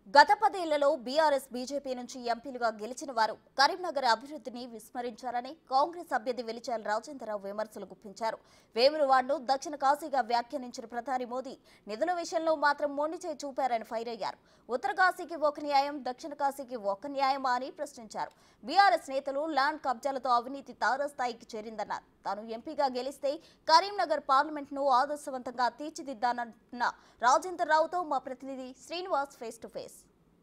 గత పదేళ్లలో BRS BJP నుంచి ఎంపీలుగా గెలిచిన వారు కరీంనగర్ అభివృద్ధిని విస్మరించారని కాంగ్రెస్ అభ్యర్థి వెలిచాల రాజేంద్రరావు విమర్శలు గుప్పించారు వేములవాడను దక్షిణ కాశీగా వ్యాఖ్యానించిన ప్రధాని మోదీ నిధుల విషయంలో మాత్రం మొండి చేయి చూపారని ఫైర్ అయ్యారు ఉత్తర కాశీకి ఒక న్యాయం దక్షిణ కాశీకి ఒక న్యాయమా అని ప్రశ్నించారు బీఆర్ఎస్ నేతలు ల్యాండ్ కబ్జాలతో అవినీతి తారస్థాయికి చేరిందన్నారు తాను ఎంపీగా గెలిస్తే కరీంనగర్ పార్లమెంట్ ను ఆదర్శవంతంగా తీర్చిదిద్దానంటున్న రాజేందర్ రావుతో మా ప్రతినిధి శ్రీనివాస్ ఫేస్ టు ఫేస్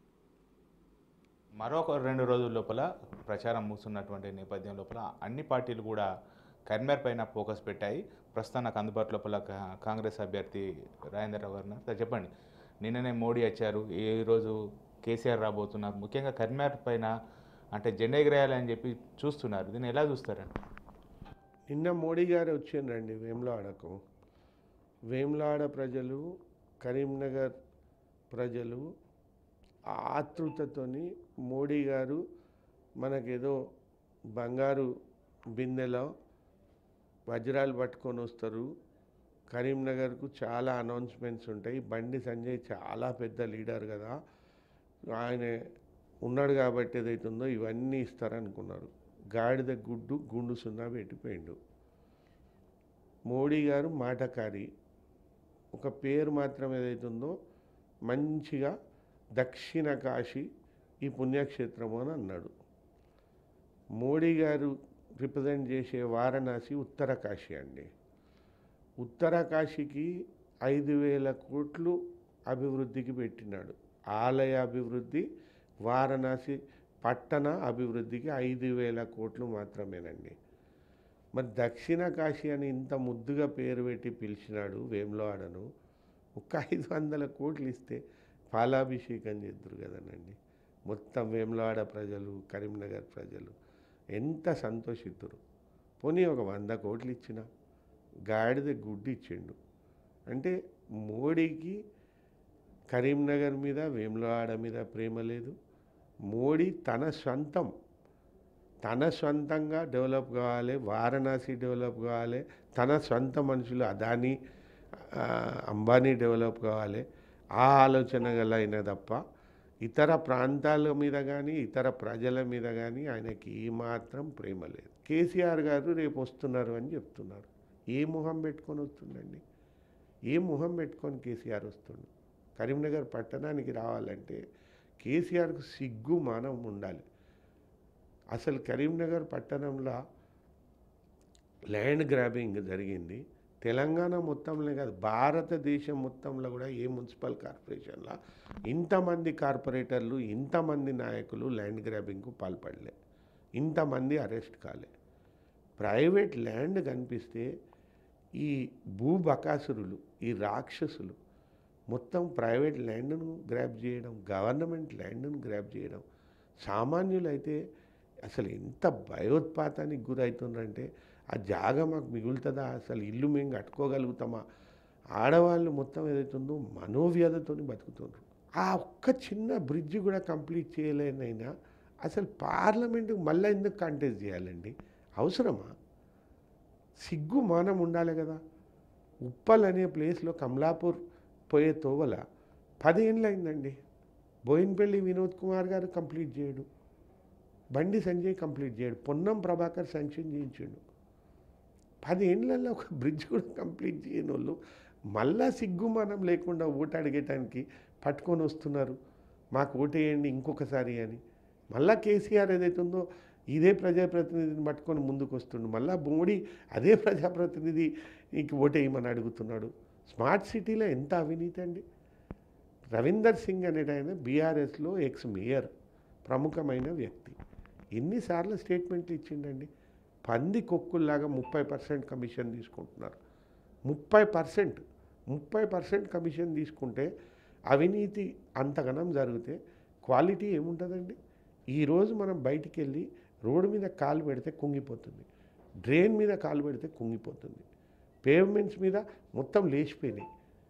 మరొక రెండు రోజుల లోపల ప్రచారం ముగుస్తున్నటువంటి నేపథ్యం లోపల అన్ని పార్టీలు కూడా కరీంనగర్ పైన ఫోకస్ పెట్టాయి ప్రస్తుతం నాకు అందుబాటు లోపల కా- కాంగ్రెస్ అభ్యర్థి రాజేంద్రరావు గారు ఉన్నారు. సార్ చెప్పండి నిన్ననే మోడీ వచ్చారు ఈ రోజు కేసీఆర్ రాబోతున్నారు ముఖ్యంగా కరీంనగర్ పైన అంటే జెండా ఎగరేయాలని చెప్పి చూస్తున్నారు దీన్ని ఎలా చూస్తారండి నిన్న మోడీ గారు వచ్చిండ్రండి వేములవాడకు వేములవాడ ప్రజలు కరీంనగర్ ప్రజలు ఆతృతతోని మోడీ గారు మనకేదో బంగారు బిందెలో వజ్రాలు పట్టుకొని వస్తారు కరీంనగర్కు చాలా అనౌన్స్మెంట్స్ ఉంటాయి బండి సంజయ్ చాలా పెద్ద లీడర్ కదా ఆయన ఉన్నాడు కాబట్టి ఏదైతుందో ఇవన్నీ ఇస్తారనుకున్నారు గాడిద గుడ్డు గుండు సున్నా పెట్టిపోయిండు మోడీ గారు మాటకారి ఒక పేరు మాత్రం ఏదైతుందో మంచిగా దక్షిణ కాశీ ఈ పుణ్యక్షేత్రము అని అన్నాడు మోడీ గారు రిప్రజెంట్ చేసే వారణాసి ఉత్తర కాశీ అండి ఉత్తర కాశీకి ఐదు వేల కోట్లు అభివృద్ధికి పెట్టినాడు ఆలయ అభివృద్ధి వారణాసి పట్టణ అభివృద్ధికి ఐదు వేల కోట్లు మాత్రమేనండి మరి దక్షిణ కాశీ అని ఇంత ముద్దుగా పేరు పెట్టి పిలిచినాడు వేములవాడను ఒక ఐదు వందల కోట్లు ఇస్తే పాలాభిషేకం చేద్దరు కదనండి మొత్తం వేములవాడ ప్రజలు కరీంనగర్ ప్రజలు ఎంత సంతోషిద్దురు పోనీ ఒక వంద కోట్లు ఇచ్చిన గాడిద గుడ్డు ఇచ్చిండు అంటే మోడీకి కరీంనగర్ మీద వేములవాడ మీద ప్రేమ లేదు మోడీ తన సొంతం తన సొంతంగా డెవలప్ కావాలి వారణాసి డెవలప్ కావాలి తన సొంత మనుషులు అదాని ఆ, అంబానీ డెవలప్ కావాలి ఆ ఆలోచన గల అయిన తప్ప ఇతర ప్రాంతాల మీద కానీ ఇతర ప్రజల మీద కానీ ఆయనకి ఏమాత్రం ప్రేమ లేదు కేసీఆర్ గారు రేపు వస్తున్నారు అని చెప్తున్నారు ఏ మొహం పెట్టుకొని వస్తుండండి ఏ మొహం పెట్టుకొని కేసీఆర్ వస్తుండు కరీంనగర్ పట్టణానికి రావాలంటే కేసీఆర్కు సిగ్గు మానం ఉండాలి అసలు కరీంనగర్ పట్టణంలో ల్యాండ్ గ్రాబింగ్ జరిగింది తెలంగాణ మొత్తంలో కాదు భారతదేశం మొత్తంలో కూడా ఏ మున్సిపల్ కార్పొరేషన్లో ఇంతమంది కార్పొరేటర్లు ఇంతమంది నాయకులు ల్యాండ్ గ్రాబింగ్కు పాల్పడలే ఇంతమంది అరెస్ట్ కాలే ప్రైవేట్ ల్యాండ్ కనిపిస్తే ఈ భూబకాసురులు ఈ రాక్షసులు మొత్తం ప్రైవేట్ ల్యాండ్ను గ్రాప్ చేయడం గవర్నమెంట్ ల్యాండ్ను గ్రాప్ చేయడం సామాన్యులైతే అసలు ఎంత భయోత్పాతానికి గురవుతుందంటే ఆ జాగా మాకు మిగులుతుందా అసలు ఇల్లు మేము కట్టుకోగలుగుతామా ఆడవాళ్ళు మొత్తం ఏదైతుందో మనోవ్యధతోని బతుకుతుండ్రు ఆ ఒక్క చిన్న బ్రిడ్జ్ కూడా కంప్లీట్ చేయలేనైనా అసలు పార్లమెంటుకు మళ్ళీ ఎందుకు కంటెస్ట్ చేయాలండి అవసరమా సిగ్గు మానం ఉండాలి కదా ఉప్పల్ అనే ప్లేస్లో కమలాపూర్ పోయే తోవల పదేళ్ళు అయిందండి బోయిన్పల్లి వినోద్ కుమార్ గారు కంప్లీట్ చేయడు బండి సంజయ్ కంప్లీట్ చేయడు పొన్నం ప్రభాకర్ శాంక్షన్ చేయించాడు పదేళ్ళల్లో ఒక బ్రిడ్జ్ కూడా కంప్లీట్ చేయని వాళ్ళు మళ్ళా సిగ్గుమానం లేకుండా ఓటు అడిగేటానికి పట్టుకొని వస్తున్నారు మాకు ఓటేయండి ఇంకొకసారి అని మళ్ళా కేసీఆర్ ఏదైతుందో ఇదే ప్రజాప్రతినిధిని పట్టుకొని ముందుకు వస్తుండు మళ్ళా మోడీ అదే ప్రజాప్రతినిధి నీకు ఓటేయమని అడుగుతున్నాడు స్మార్ట్ సిటీలో ఎంత అవినీతి అండి రవీందర్ సింగ్ అనేట ఆయన బీఆర్ఎస్లో ఎక్స్ మేయర్ ప్రముఖమైన వ్యక్తి ఎన్నిసార్లు స్టేట్మెంట్లు ఇచ్చిండండి పంది కొక్కుల్లాగా ముప్పై పర్సెంట్ కమిషన్ తీసుకుంటున్నారు ముప్పై పర్సెంట్ ముప్పై పర్సెంట్ కమిషన్ తీసుకుంటే అవినీతి అంతగనం జరిగితే క్వాలిటీ ఏముంటుందండి ఈరోజు మనం బయటికి వెళ్ళి రోడ్డు మీద కాలు పెడితే కుంగిపోతుంది డ్రైన్ మీద కాలు పెడితే కుంగిపోతుంది పేవ్మెంట్స్ మీద మొత్తం లేచిపోయినాయి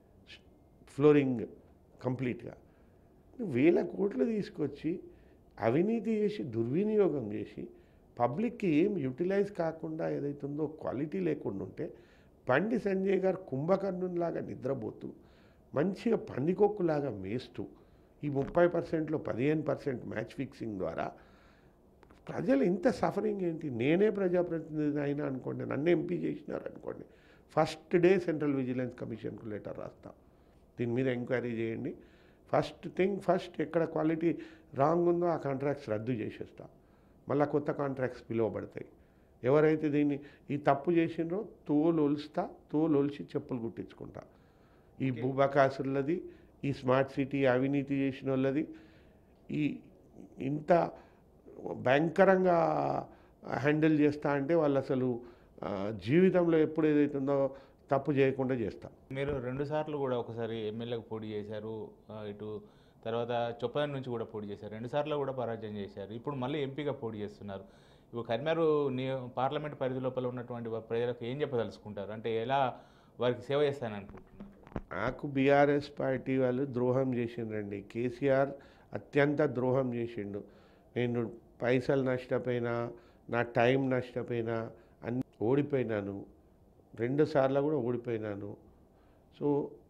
ఫ్లోరింగ్ కంప్లీట్గా వేల కోట్లు తీసుకొచ్చి అవినీతి చేసి దుర్వినియోగం చేసి పబ్లిక్కి ఏం యూటిలైజ్ కాకుండా ఏదైతుందో క్వాలిటీ లేకుండా ఉంటే బండి సంజయ్ గారు కుంభకర్ణునిలాగా నిద్రపోతూ మంచిగా పందికొక్కులాగా మేస్తూ ఈ ముప్పై పర్సెంట్లో పదిహేను పర్సెంట్ మ్యాచ్ ఫిక్సింగ్ ద్వారా ప్రజలు ఇంత సఫరింగ్ ఏంటి నేనే ప్రజాప్రతినిధి అయినా అనుకోండి నన్ను ఎంపీ చేసినారు అనుకోండి ఫస్ట్ డే సెంట్రల్ విజిలెన్స్ కమిషన్కు లెటర్ రాస్తా దీని మీద ఎంక్వైరీ చేయండి ఫస్ట్ థింగ్ ఫస్ట్ ఎక్కడ క్వాలిటీ రాంగ్ ఉందో ఆ కాంట్రాక్ట్స్ రద్దు చేసేస్తా మళ్ళీ కొత్త కాంట్రాక్ట్స్ పిలువబడతాయి ఎవరైతే దీన్ని ఈ తప్పు చేసినరో తోలు ఒలుస్తా తోలు ఒలిచి చెప్పులు కుట్టించుకుంటా ఈ భూబకాసులది ఈ స్మార్ట్ సిటీ అవినీతి చేసిన వాళ్ళది ఈ ఇంత భయంకరంగా హ్యాండిల్ చేస్తా అంటే వాళ్ళు అసలు ఆ, జీవితంలో ఎప్పుడు ఏదైతుందో తప్పు చేయకుండా చేస్తాం మీరు రెండు సార్లు కూడా ఒకసారి ఎమ్మెల్యేకి పోటీ చేశారు ఆ, ఇటు తర్వాత చొప్పదాని నుంచి కూడా పోటీ చేశారు రెండు సార్లు కూడా పరాజయం చేశారు ఇప్పుడు మళ్ళీ ఎంపీగా పోటీ చేస్తున్నారు ఇప్పుడు కరిమారు నీ పార్లమెంట్ పరిధి లోపల ఉన్నటువంటి వా- ప్రజలకు ఏం చెప్పదలుచుకుంటారు అంటే ఎలా వారికి సేవ చేస్తానని అనుకుంటున్నారు నాకు బీఆర్ఎస్ పార్టీ వాళ్ళు ద్రోహం చేసిండ్రండి కేసీఆర్ అత్యంత ద్రోహం చేసిండు నేను పైసలు నష్టపోయినా నా టైం నష్టపోయినా అన్ని ఓడిపోయినాను రెండు సార్లు కూడా ఓడిపోయినాను సో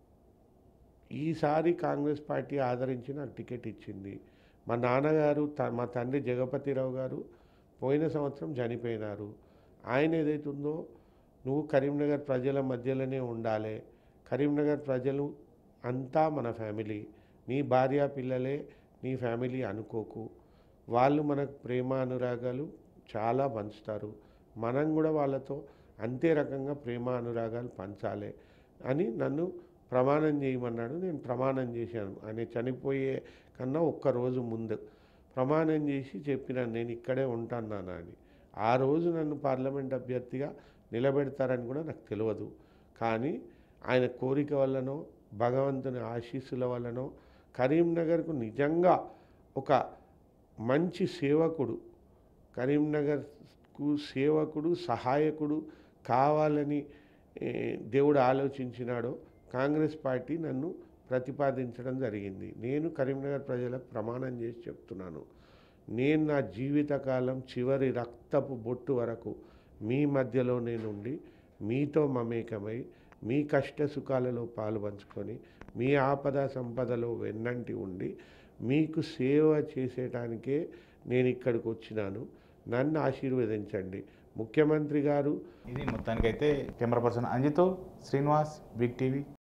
ఈసారి కాంగ్రెస్ పార్టీ ఆదరించి నాకు టికెట్ ఇచ్చింది మా నాన్నగారు త మా తండ్రి జగపతిరావు గారు పోయిన సంవత్సరం చనిపోయినారు ఆయన ఏదైతే ఉందో నువ్వు కరీంనగర్ ప్రజల మధ్యలోనే ఉండాలి కరీంనగర్ ప్రజలు అంతా మన ఫ్యామిలీ నీ భార్య పిల్లలే నీ ఫ్యామిలీ అనుకోకు వాళ్ళు మనకు ప్రేమ అనురాగాలు చాలా పంచుతారు మనం కూడా వాళ్ళతో అంతే రకంగా ప్రేమ అనురాగాలు పంచాలి అని నన్ను ప్రమాణం చేయమన్నాడు నేను ప్రమాణం చేశాను ఆయన చనిపోయే కన్నా ఒక్క రోజు ముందు ప్రమాణం చేసి చెప్పినాను నేను ఇక్కడే ఉంటాను నాన్న అని ఆ రోజు నన్ను పార్లమెంట్ అభ్యర్థిగా నిలబెడతారని కూడా నాకు తెలియదు కానీ ఆయన కోరిక వల్లనో భగవంతుని ఆశీస్సుల వల్లనో కరీంనగర్కు నిజంగా ఒక మంచి సేవకుడు కరీంనగర్కు సేవకుడు సహాయకుడు కావాలని ఏ, దేవుడు ఆలోచించినాడో కాంగ్రెస్ పార్టీ నన్ను ప్రతిపాదించడం జరిగింది నేను కరీంనగర్ ప్రజలకు ప్రమాణం చేసి చెప్తున్నాను నేను నా జీవితకాలం చివరి రక్తపు బొట్టు వరకు మీ మధ్యలో నేనుండి మీతో మమేకమై మీ కష్ట సుఖాలలో పాలు పంచుకొని మీ ఆపద సంపదలో వెన్నంటి ఉండి మీకు సేవ చేసేటానికే నేను ఇక్కడికి వచ్చినాను నన్ను ఆశీర్వదించండి ముఖ్యమంత్రి గారు ఇది మొత్తానికైతే కెమెరా పర్సన్ అంజితో శ్రీనివాస్ బిగ్ టీవీ